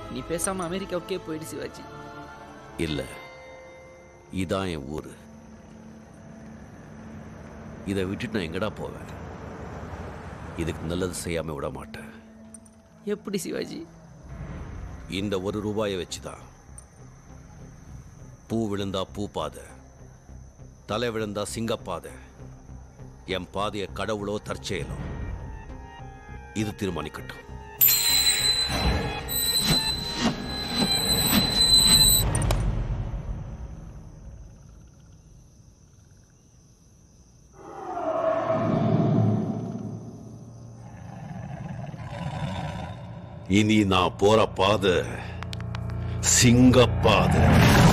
நீ பேசாம அமெரிக்காவுக்கே போயிடு சிவாஜி இல்ல இதான் என் ஊரு இதை விட்டுட்டு நான் எங்கடா போவேன் இதுக்கு நல்லது செய்யாம விட மாட்டேன் எப்படி சிவாஜி இந்த ஒரு ரூபாயை வச்சுதான் பூ விழுந்தா பூ பாதை தலை விழுந்தா சிங்கப்பாதை என் பாதையை கடவுளோ தற்செயலோ இது தீர்மானிக்கட்டும் இனி நான் போற பாதை சிங்கப்பாதை